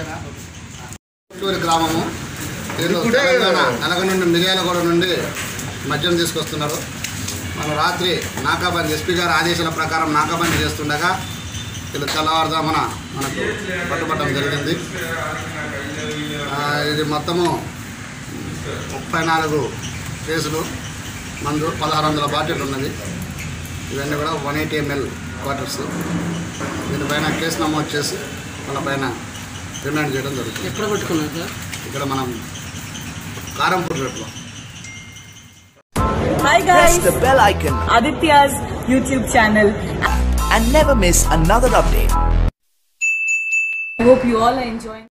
చిత్తూరు గ్రామము ఏదో తెలంగాణ నల్గొండ నుండి మిర్యాలగూడ నుండి మద్యం తీసుకొస్తున్నారు మన రాత్రి నాకాబందీ ఎస్పీ గారి ఆదేశాల ప్రకారం నాకాబందీ చేస్తుండగా వీళ్ళు తెల్లవారుజామున మనకు పట్టుబట్టడం జరిగింది ఆ, ఇది మొత్తము ముప్పై నాలుగు కేసులు మందు పదహారు వందల బాటిల్ ఉన్నది ఇవన్నీ కూడా వన్ ఎయిటీ ఎంఎల్ క్వార్టర్స్ దీనిపైన కేసు నమోదు చేసి వాళ్ళ పైన రిమాండ్ చేయడం జరుగుతుంది ఎక్కడ పట్టుకున్నారు సార్ ఇక్కడ మనం కారంపూర్ రోడ్లో Hi Press guys, the bell icon Aditya's YouTube channel. and never miss another update. I hope you all are enjoying.